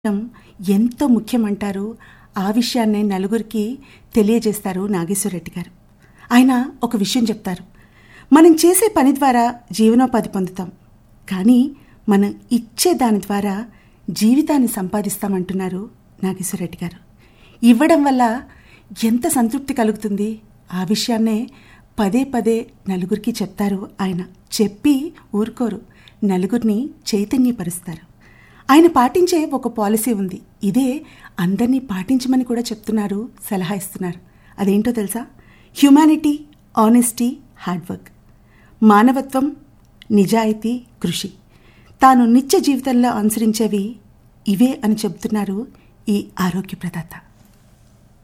ఉండటం ఎంతో ముఖ్యమంటారు ఆ విషయాన్నే నలుగురికి తెలియజేస్తారు నాగేశ్వరరెడ్డి గారు ఆయన ఒక విషయం చెప్తారు మనం చేసే పని ద్వారా జీవనోపాధి పొందుతాం కానీ మనం ఇచ్చే దాని ద్వారా జీవితాన్ని సంపాదిస్తామంటున్నారు నాగేశ్వరరెడ్డి గారు ఇవ్వడం వల్ల ఎంత సంతృప్తి కలుగుతుంది ఆ విషయాన్నే పదే పదే నలుగురికి చెప్తారు ఆయన చెప్పి ఊరుకోరు నలుగురిని చైతన్యపరుస్తారు ఆయన పాటించే ఒక పాలసీ ఉంది ఇదే అందరినీ పాటించమని కూడా చెప్తున్నారు సలహా ఇస్తున్నారు అదేంటో తెలుసా హ్యుమానిటీ ఆనెస్టీ హార్డ్ వర్క్ మానవత్వం నిజాయితీ కృషి తాను నిత్య జీవితంలో అనుసరించేవి ఇవే అని చెబుతున్నారు ఈ ఆరోగ్య ప్రదాత